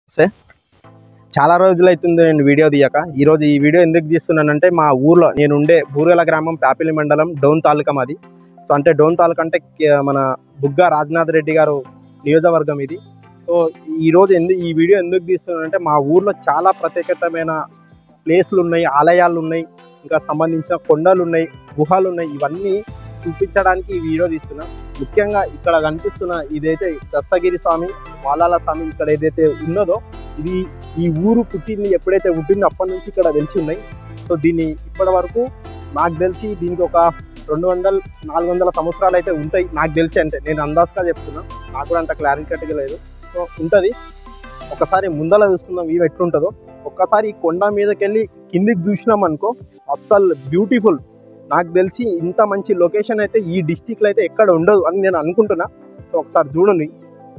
నమస్తే చాలా రోజులు అవుతుంది నేను వీడియో తీయక ఈరోజు ఈ వీడియో ఎందుకు తీస్తున్నానంటే మా ఊర్లో నేను ఉండే బూర్గల గ్రామం ప్యాపిలి మండలం డోన్ తాలూకా మాది సో అంటే డోన్ తాలూకా అంటే కే- మన బుగ్గ రాజ్నాథ్ రెడ్డి గారు నియోజకవర్గం ఇది సో ఈరోజు ఎందుకు ఈ వీడియో ఎందుకు తీస్తున్నానంటే మా ఊర్లో చాలా ప్రత్యేకతమైన ప్లేస్లు ఉన్నాయి ఆలయాలు ఉన్నాయి ఇంకా సంబంధించిన కొండలు ఉన్నాయి గుహలు ఉన్నాయి ఇవన్నీ చూపించడానికి ఈ వీడియో తీస్తున్నా ముఖ్యంగా ఇక్కడ కనిపిస్తున్న ఇదైతే దత్తగిరి స్వామి వాలాల స్వామి ఇక్కడ ఏదైతే ఉన్నదో ఇది ఈ ఊరు పుట్టింది ఎప్పుడైతే పుట్టిందో అప్పటి నుంచి ఇక్కడ వెలిచి ఉన్నాయి సో దీన్ని ఇప్పటి వరకు నాకు తెలిసి దీనికి ఒక రెండు వందల నాలుగు వందల సంవత్సరాలు అయితే ఉంటాయి నాకు తెలిసి అంటే నేను అందాజుగా చెప్తున్నా నాకు కూడా అంత క్లారిటీగా లేదు సో ఉంటుంది ఒకసారి ముందల చూసుకుందాం ఇవి ఎట్లుంటుందో ఒక్కసారి ఈ కొండ మీదకి వెళ్ళి కిందికి చూసినాం అనుకో అస్సలు బ్యూటిఫుల్ నాకు తెలిసి ఇంత మంచి లొకేషన్ అయితే ఈ డిస్టిక్లో అయితే ఎక్కడ ఉండదు అని నేను అనుకుంటున్నా సో ఒకసారి చూడండి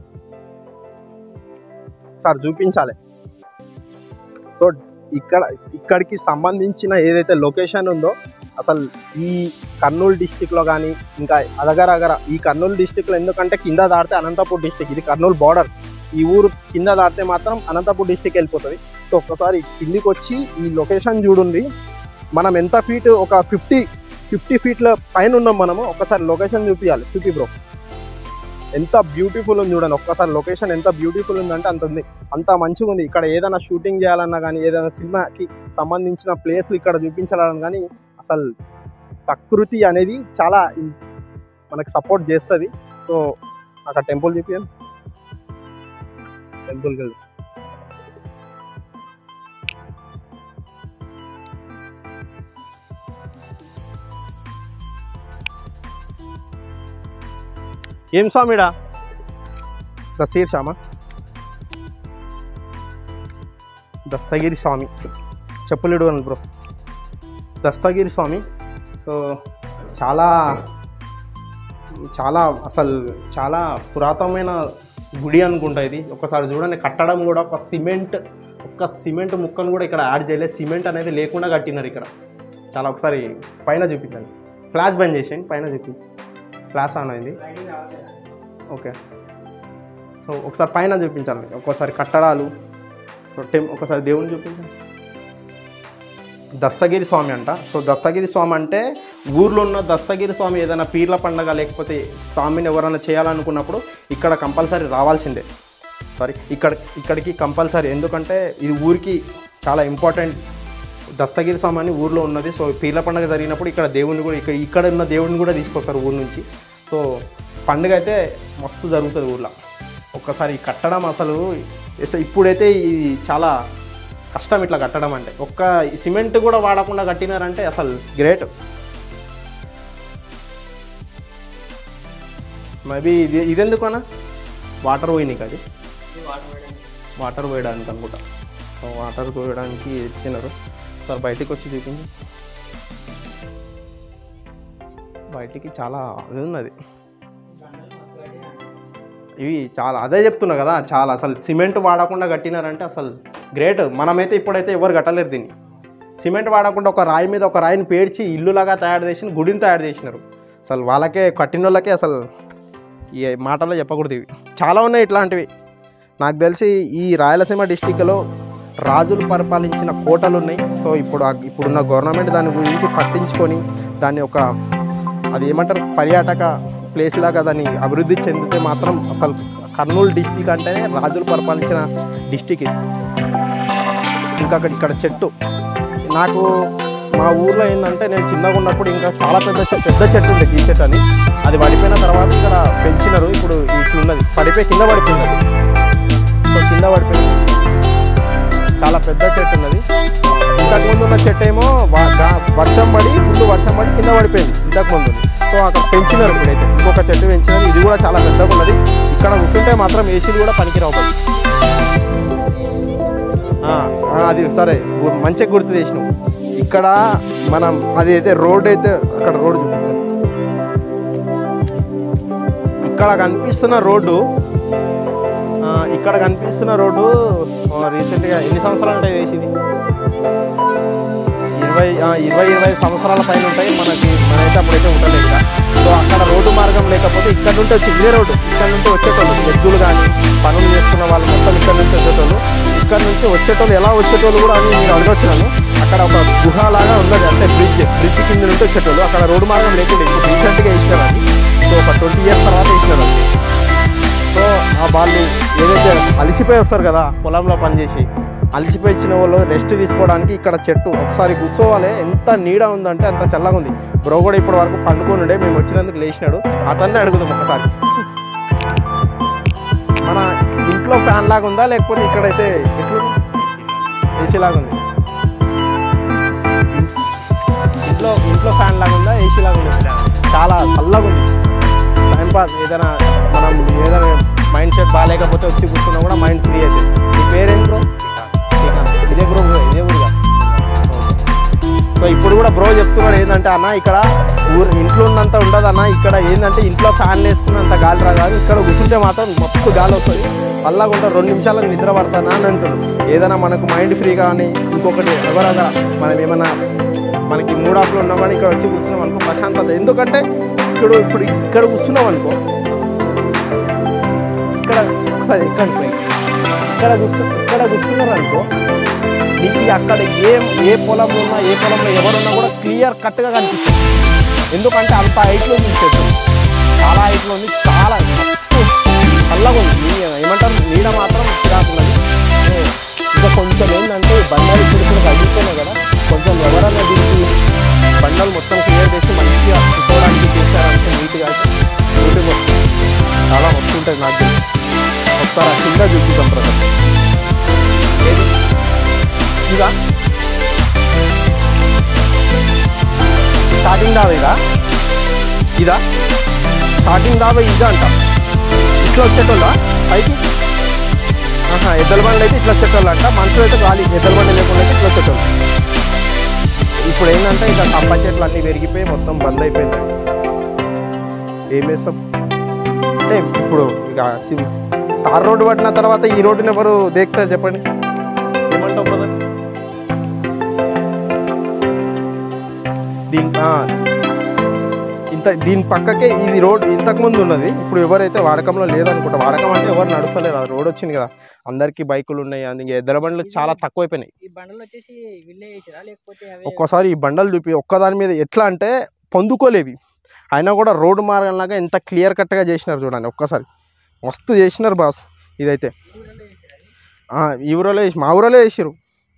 ఒకసారి చూపించాలి సో ఇక్కడ ఇక్కడికి సంబంధించిన ఏదైతే లొకేషన్ ఉందో అసలు ఈ కర్నూలు డిస్టిక్లో కానీ ఇంకా అదగర అగర ఈ కర్నూలు డిస్టిక్లో ఎందుకంటే కింద దాటితే అనంతపూర్ డిస్టిక్ ఇది కర్నూలు బార్డర్ ఈ ఊరు కింద దాటితే మాత్రం అనంతపూర్ డిస్టిక్ వెళ్ళిపోతుంది సో ఒక్కసారి కిందికి వచ్చి ఈ లొకేషన్ చూడండి మనం ఎంత ఫీట్ ఒక ఫిఫ్టీ ఫిఫ్టీ ఫీట్ల పైన ఉన్నాం మనము ఒక్కసారి లొకేషన్ చూపించాలి చూపి బ్రో ఎంత బ్యూటిఫుల్ ఉంది చూడండి ఒక్కసారి లొకేషన్ ఎంత బ్యూటిఫుల్ ఉందంటే అంత ఉంది అంత మంచిగా ఉంది ఇక్కడ ఏదైనా షూటింగ్ చేయాలన్నా కానీ ఏదైనా సినిమాకి సంబంధించిన ప్లేస్లు ఇక్కడ చూపించాలన్నా కానీ అసలు ప్రకృతి అనేది చాలా ఇం- మనకి సపోర్ట్ చేస్తుంది సో అక్కడ టెంపుల్ చూపించాను టెంపుల్కి వెళ్దాం ఏం స్వామిడా దస్తగిరి స్వామ దస్తగిరి స్వామి చెప్పులేడు అని బ్రో దస్తగిరి స్వామి సో చాలా చాలా అసలు చాలా పురాతనమైన గుడి అనుకుంటా ఇది ఒకసారి చూడండి కట్టడం కూడా ఒక సిమెంట్ ఒక్క సిమెంట్ ముక్కను కూడా ఇక్కడ యాడ్ చేయలేదు సిమెంట్ అనేది లేకుండా కట్టినారు ఇక్కడ చాలా ఒకసారి పైన చూపించండి ఫ్లాష్ బంద్ చేసేయండి పైన చూపించండి ఫ్లాష్ ఆన్ అయింది ఓకే సో ఒకసారి పైన చూపించాలి ఒక్కోసారి కట్టడాలు సో టెం ఒకసారి దేవుని చూపించండి దస్తగిరి స్వామి అంట సో దస్తగిరి స్వామి అంటే ఊర్లో ఉన్న దస్తగిరి స్వామి ఏదైనా పీర్ల పండగ లేకపోతే స్వామిని ఎవరైనా చేయాలనుకున్నప్పుడు ఇక్కడ కంపల్సరీ రావాల్సిందే సారీ ఇక్కడ ఇక్కడికి కంపల్సరీ ఎందుకంటే ఇది ఊరికి చాలా ఇంపార్టెంట్ దస్తగిరి స్వామి అని ఊర్లో ఉన్నది సో పీర్ల పండుగ జరిగినప్పుడు ఇక్కడ దేవుడిని కూడా ఇక్కడ ఇక్కడ ఉన్న దేవుడిని కూడా తీసుకొస్తారు ఊరు నుంచి సో పండుగ అయితే మస్తు జరుగుతుంది ఊర్లో ఒక్కసారి ఈ కట్టడం అసలు ఎస- ఇప్పుడైతే ఇది చాలా కష్టం ఇట్లా కట్టడం అంటే ఒక్క సిమెంట్ కూడా వాడకుండా కట్టినారంటే అసలు గ్రేట్ మేబీ ఇది ఇదెందుకన్నా వాటర్ పోయినాయి అది వాటర్ పోయడానికి అనుకుంటా సో వాటర్ పోయడానికి ఎత్తినారు సార్ బయటికి వచ్చి చూపించి బయటికి చాలా అది ఉన్నది ఇవి చాలా అదే చెప్తున్నా కదా చాలా అసలు సిమెంట్ వాడకుండా కట్టినారంటే అసలు గ్రేట్ మనమైతే ఇప్పుడైతే ఎవరు కట్టలేరు దీన్ని సిమెంట్ వాడకుండా ఒక రాయి మీద ఒక రాయిని పేర్చి ఇల్లులాగా తయారు చేసి గుడిని తయారు చేసినారు అసలు వాళ్ళకే కట్టిన వాళ్ళకే అసలు ఈ మాటల్లో చెప్పకూడదు ఇవి చాలా ఉన్నాయి ఇట్లాంటివి నాకు తెలిసి ఈ రాయలసీమ డిస్టిక్లో రాజులు పరిపాలించిన కోటలు ఉన్నాయి సో ఇప్పుడు ఆ- ఇప్పుడున్న గవర్నమెంట్ దాని గురించి పట్టించుకొని దాన్ని ఒక అది ఏమంటారు పర్యాటక ప్లేస్ లాగా దాన్ని అభివృద్ధి చెందితే మాత్రం అసలు కర్నూలు డిస్టిక్ అంటేనే రాజులు పరిపాలించిన డిస్టిక్ ఇది ఇంకా అక్కడ ఇక్కడ చెట్టు నాకు మా ఊర్లో ఏంటంటే నేను చిన్నగా ఉన్నప్పుడు ఇంకా చాలా పెద్ద చె- పెద్ద చెట్టు ఉంది ఈ చెట్టు అని అది పడిపోయిన తర్వాత ఇక్కడ పెంచినారు ఇప్పుడు ఇట్లున్నది పడిపోయి కింద పడిపోయినది సో కింద పడిపోయింది చాలా పెద్ద చెట్టు ఉన్నది ఇంతకు ముందు ఉన్న చెట్టు ఏమో వా- గా- వర్షం పడి ముందు వర్షం పడి కింద పడిపోయింది ఇంతకు ముందు సో అక్కడ పెంచినారు ఇప్పుడైతే ఇంకొక చెట్టు పెంచినారు ఇది కూడా చాలా పెద్దగా ఉన్నది ఇక్కడ కూర్చుంటే మాత్రం ఏసీలు కూడా పనికిరావు మరి. ఆ, ఆ, అది సరే గు- మంచిగా గుర్తు చేసినావు ఇక్కడ మనం అది అయితే రోడ్ అయితే అక్కడ రోడ్ చూపించాలి ఇక్కడ కనిపిస్తున్న రోడ్డు ఆ, ఇక్కడ కనిపిస్తున్న రోడ్డు ఆ, రీసెంట్గా ఎన్ని సంవత్సరాలు ఉంటాయి వేసింది ఇరవై ఆ, ఇరవై ఇరవై సంవత్సరాల పైన ఉంటాయి మనకి మనైతే అప్పుడైతే ఉండలేదు ఇక్కడ సో అక్కడ రోడ్డు మార్గం లేకపోతే ఇక్కడ నుండి వచ్చి ఇదే రోడ్డు ఇక్కడ నుండి వచ్చేటోళ్ళు ఎద్దులు కానీ పనులు చేసుకున్న వాళ్ళు మొత్తం ఇక్కడ నుంచి వచ్చేటోళ్ళు అక్కడ నుంచి వచ్చేటోళ్ళు ఎలా వచ్చేటోళ్ళు కూడా అని మీరు అడగొచ్చినాను అక్కడ ఒక గుహ లాగా ఉన్నది అంటే బ్రిడ్జ్ బ్రిడ్జ్ కింద నుండి వచ్చేటోళ్ళు అక్కడ రోడ్డు మార్గం లేకుండా ఇప్పుడు రీసెంట్గా ఇచ్చినారు అది సో ఒక ట్వంటీ ఇయర్స్ తర్వాత ఇచ్చినారు అది సో ఆ వాళ్ళు ఏదైతే అలసిపోయి వస్తారు కదా పొలంలో పనిచేసి అలసిపోయి ఇచ్చిన వాళ్ళు రెస్ట్ తీసుకోవడానికి ఇక్కడ చెట్టు ఒకసారి కూర్చోవాలి ఎంత నీడ ఉందంటే అంత చల్లగా ఉంది బ్రో కూడా ఇప్పటి వరకు పండుకొని ఉండే మేము వచ్చినందుకు లేచినాడు అతన్ని అడుగుదాం ఒకసారి మన ఇంట్లో ఫ్యాన్ లాగా ఉందా లేకపోతే ఇక్కడైతే ఎట్లు ఏసీ లాగా ఉంది ఇంట్లో ఇంట్లో ఫ్యాన్ లాగా ఉందా ఏసీ లాగా ఉందా చాలా చల్లగా ఉంది టైం పాస్ ఏదైనా మనం ఏదైనా మైండ్ సెట్ బాగాలేకపోతే వచ్చి కూర్చున్నా కూడా మైండ్ ఫ్రీ అవుతుంది మీ పేరేం బ్రో శ్రీకాంత్. ఇదే బ్రో ఇదే ఊరుగా సో ఇప్పుడు కూడా బ్రో చెప్తున్నాడు ఏంటంటే అన్న ఇక్కడ ఊరు ఇంట్లో ఉన్నంత ఉండదు అన్న ఇక్కడ ఏంటంటే ఇంట్లో ఫ్యాన్ వేసుకున్నంత గాలి రా కాదు ఇక్కడ కూర్చుంటే మాత్రం మస్తు గాలి వస్తుంది అల్లాగా ఉంటా రెండు నిమిషాలకు నిద్ర పడతానా అని అంటున్నాడు ఏదైనా మనకు మైండ్ ఫ్రీ కానీ ఇంకొకటి ఎవరగా మనం ఏమన్నా మనకి మూడ్ ఆఫ్లో ఉన్నా కానీ ఇక్కడ వచ్చి కూర్చున్నాం అనుకో ప్రశాంతత ఎందుకంటే ఇక్కడ ఇప్పుడు ఇక్కడ కూర్చున్నాం అనుకో ఇక్కడ ఒకసారి ఎక్కండి పైకి. ఇక్కడ కూర్చు ఇక్కడ కూర్చున్నారు అనుకో నీకు అక్కడ ఏ ఏ పొలంలో ఉన్నా ఏ పొలంలో ఎవరున్నా కూడా క్లియర్ కట్గా కనిపిస్తుంది ఎందుకంటే అంత హైట్లో ఉంది చెట్టు చాలా హైట్లో ఉంది చాలా మస్తు చల్లగా ఉంది నీ- ఏమంటారు నీడ మాత్రం చిరాకున్నది సో ఇంకా కొంచెం ఏంటంటే బండాలు చిరుకులు తగ్గిపోయినాయి కదా కొంచెం ఎవరన్నా దీనికి బండలు మొత్తం క్లియర్ చేసి మంచిగా కూర్చోవడానికి చేశారంటే నీట్గా నీట్గా వస్తుంది చాలా మస్తు ఉంటుంది నాకు తెలిసి. ఒకసారి ఆ కింద చూపిద్దాం ప్రకారం ఏది ఇదా స్టార్టింగ్ దావా ఇదా ఇదా స్టార్టింగ్ దావా ఇదా అంట ఇట్లా వచ్చేటోళ్ళ పైకి ఆహా ఎద్దల బండ్లు అయితే ఇట్లా వచ్చేటోళ్ళు అంట మనుషులు అయితే గాలి ఎద్దల బండి లేకుండా అయితే ఇట్లా వచ్చేటోళ్ళు ఇప్పుడు ఏంటంటే ఇక కప్ప చెట్లు అన్నీ పెరిగిపోయి మొత్తం బంద్ అయిపోయింది ఏం వేస్తాం అంటే ఇప్పుడు ఇక సి- తార్ రోడ్డు పడిన తర్వాత ఈ రోడ్డుని ఎవరు దేక్తారు చెప్పండి ఏమంటావు బ్రదర్ దీని ఆ, ఇంత దీని పక్కకే ఇది రోడ్ ఇంతకు ముందు ఉన్నది ఇప్పుడు ఎవరైతే వాడకంలో లేదనుకుంటా వాడకం అంటే ఎవరు నడుస్తలేదు అది రోడ్ వచ్చింది కదా అందరికీ బైకులు ఉన్నాయి అందుకే ఎద్దల బండ్లు చాలా తక్కువైపోయినాయి ఈ బండలు వచ్చేసి విల్లే వేసిరా లేకపోతే అవే ఒక్కోసారి ఈ బండలు చూపి ఒక్కదాని మీద ఎట్లా అంటే పొందుకోలేవి అయినా కూడా రోడ్డు మార్గంలాగా ఎంత క్లియర్ కట్గా చేసినారు చూడండి ఒక్కసారి మస్తు చేసినారు బాస్ ఇదైతే ఊరలో వేసిరా అవి? ఆ, ఈ ఊరిలో వేసి మా ఊరిలో వేసిరు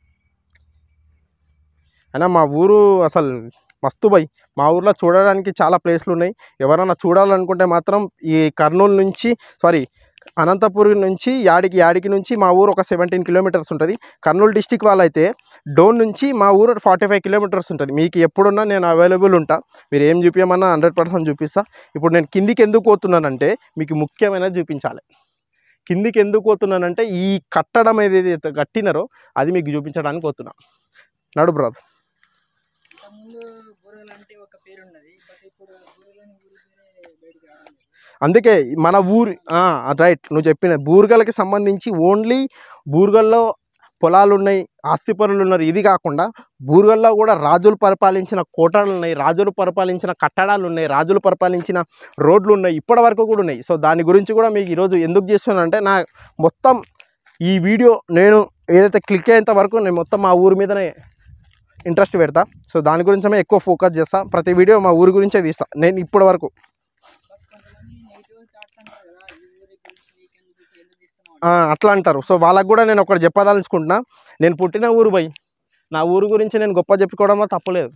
అయినా మా ఊరు అసలు మస్తు బై మా ఊర్లో చూడడానికి చాలా ప్లేస్లు ఉన్నాయి ఎవరైనా చూడాలనుకుంటే మాత్రం ఈ కర్నూలు నుంచి సారీ అనంతపురం నుంచి యాడికి యాడికి నుంచి మా ఊరు ఒక సెవెంటీన్ కిలోమీటర్స్ ఉంటుంది కర్నూలు డిస్టిక్ వాళ్ళైతే డోన్ నుంచి మా ఊరు ఫార్టీ ఫైవ్ కిలోమీటర్స్ ఉంటుంది మీకు ఎప్పుడున్నా నేను అవైలబుల్ ఉంటా మీరు ఏం చూపించమన్నా హండ్రెడ్ పర్సెంట్ చూపిస్తా ఇప్పుడు నేను కిందికి ఎందుకు పోతున్నానంటే మీకు ముఖ్యమైనది చూపించాలి కిందికి ఎందుకు పోతున్నానంటే ఈ కట్టడం ఏదైతే కట్టినారో అది మీకు చూపించడానికి పోతున్నా నడు బ్రదర్ ఇంతకుముందు బూరగలు అంటే ఒక పేరు ఉన్నది బట్ ఇప్పుడు బూరగలని ఊరి పేరే బయటికి రావడం లేదు. అందుకే మన ఊరు రైట్ నువ్వు చెప్పిన బూర్గలకి సంబంధించి ఓన్లీ బూర్గల్లో పొలాలు ఉన్నాయి ఆస్తిపరులు ఉన్నారు ఇది కాకుండా బూర్గల్లో కూడా రాజులు పరిపాలించిన కోటలు ఉన్నాయి రాజులు పరిపాలించిన కట్టడాలు ఉన్నాయి రాజులు పరిపాలించిన రోడ్లు ఉన్నాయి ఇప్పటి వరకు కూడా ఉన్నాయి సో దాని గురించి కూడా మీకు ఈరోజు ఎందుకు చేస్తున్నానంటే నా మొత్తం ఈ వీడియో నేను ఏదైతే క్లిక్ అయ్యేంత వరకు నేను మొత్తం మా ఊరి మీదనే ఇంట్రెస్ట్ పెడతా సో దాని గురించే ఎక్కువ ఫోకస్ చేస్తా ప్రతి వీడియో మా ఊరి గురించే తీస్తా నేను ఇప్పటి వరకు బట్ కొంతమంది నెగిటివ్ థాట్స్ అంటారు కదా ఈ ఊరి గురించి నీకెందుకు ఎందుకు తీస్తున్నావు ఆ, అట్లా అంటారు సో వాళ్ళకు కూడా నేను ఒకటి చెప్పదలుచుకుంటున్నా నేను పుట్టిన ఊరు పోయి నా ఊరు గురించి నేను గొప్ప చెప్పుకోవడంలో తప్పులేదు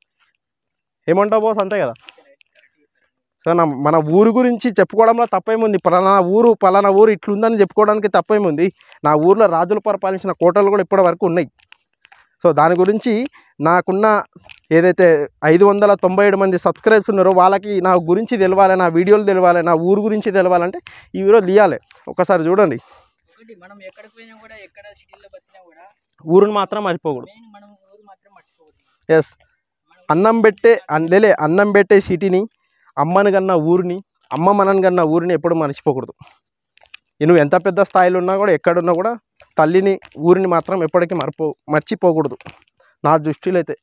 ఏమంటావు బాస్ అంతే కదా సో నా మన ఊరు గురించి చెప్పుకోవడంలో తప్పేముంది పలానా ఊరు పలానా ఊరు ఇట్లుందని చెప్పుకోవడానికి తప్పేముంది నా ఊర్లో రాజులు పరిపాలించిన కోటలు కూడా ఇప్పటి వరకు ఉన్నాయి సో దాని గురించి నాకున్న ఏదైతే ఐదు వందల తొంభై ఏడు మంది సబ్స్క్రైబ్స్ ఉన్నారో వాళ్ళకి నా గురించి తెలవాలి నా వీడియోలు తెలవాలి నా ఊరు గురించి తెలవాలంటే ఈ వీడియో తీయాలి ఒకసారి చూడండి ఒకటి మనం ఎక్కడికి పోయినా కూడా ఎక్కడ సిటీలో బతికినా కూడా ఊరుని మాత్రం మర్చిపోకూడదు మెయిన్ మనం ఊరు మాత్రం మర్చిపోకూడదు ఎస్ అన్నం పెట్టే అన్- లేలే అన్నం పెట్టే సిటీని అమ్మని కన్నా ఊరిని అమ్మ మనని కన్నా ఊరిని ఎప్పుడు మర్చిపోకూడదు ఈ నువ్వు ఎంత పెద్ద స్థాయిలో ఉన్నా కూడా ఎక్కడున్నా కూడా తల్లిని ఊరిని మాత్రం ఎప్పటికీ మర్పో మర్చిపోకూడదు నా దృష్టిలో అయితే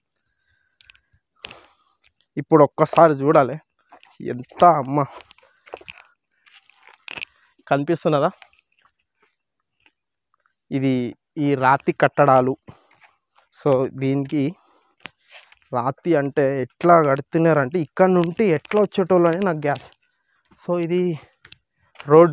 ఇప్పుడు ఒక్కసారి చూడాలి ఎంత అమ్మ కనిపిస్తున్నదా ఇది ఈ రాతి కట్టడాలు సో దీనికి రాతి అంటే ఎట్లా కడుతున్నారంటే ఇక్కడ నుండి ఎట్లా వచ్చేటోళ్ళు అని నాకు గ్యాస్ సో ఇది రోడ్డు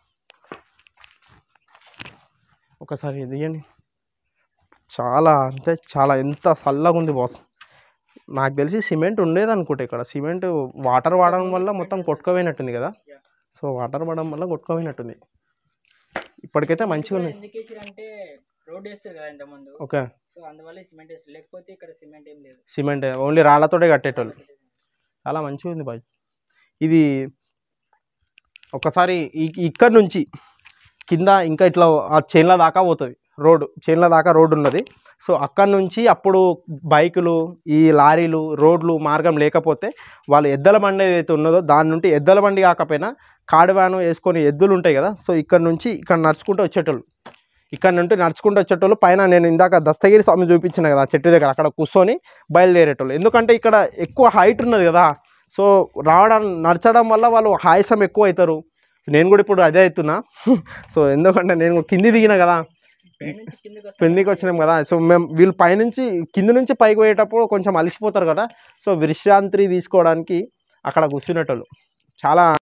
ఒకసారి ఇది తీయండి చాలా అంటే చాలా ఎంత చల్లగా ఉంది బాస్ నాకు తెలిసి సిమెంట్ ఉండేది అనుకుంటా ఇక్కడ సిమెంట్ వాటర్ వాడడం వల్ల మొత్తం కొట్టుకుపోయినట్టుంది కదా సో వాటర్ పడడం వల్ల కొట్టుకుపోయినట్టుంది ఇప్పటికైతే మంచిగా ఉన్నాయి ఎందుకు వేసిరంటే రోడ్ వేస్తారు కదా ఇంతకుముందు ఓకే సో అందువల్ల సిమెంట్ వేస్తారు లేకపోతే ఇక్కడ సిమెంట్ ఏం లేదు సిమెంట్ ఓన్లీ రాళ్ళతోటే కట్టేటోళ్ళు చాలా మంచిగా ఉంది బాయ్ ఇది ఒకసారి ఈ- ఇక్కడ నుంచి కింద ఇంకా ఇట్లా ఆ చేన్ల దాకా పోతుంది రోడ్డు చేన్ల దాకా రోడ్డు ఉన్నది సో అక్కడ నుంచి అప్పుడు బైకులు ఈ లారీలు రోడ్లు మార్గం లేకపోతే వాళ్ళు ఎద్దల బండి ఏదైతే ఉన్నదో దాని నుండి ఎద్దల బండి కాకపోయినా కాడు వ్యాను వేసుకొని ఎద్దులు ఉంటాయి కదా సో ఇక్కడ నుంచి ఇక్కడ నడుచుకుంటూ వచ్చేటోళ్ళు ఇక్కడ నుండి నడుచుకుంటూ వచ్చేటోళ్ళు పైన నేను ఇందాక దస్తగిరి స్వామి చూపించిన కదా చెట్టు దగ్గర అక్కడ కూర్చొని బయలుదేరేటోళ్ళు ఎందుకంటే ఇక్కడ ఎక్కువ హైట్ ఉన్నది కదా సో రావడం నడచడం వల్ల వాళ్ళు ఆయాసం ఎక్కువ అవుతారు నేను కూడా ఇప్పుడు అదే అవుతున్నా సో ఎందుకంటే నేను కూడా కింది దిగిన కదా పై నుంచి కిందకి వస్తే పెందికి వచ్చినాం కదా సో మేము వీళ్ళు పైనుంచి కింది నుంచి పైకి పోయేటప్పుడు కొంచెం అలసిపోతారు కదా సో విశ్రాంతి తీసుకోవడానికి అక్కడ కూర్చునేటోళ్ళు చాలా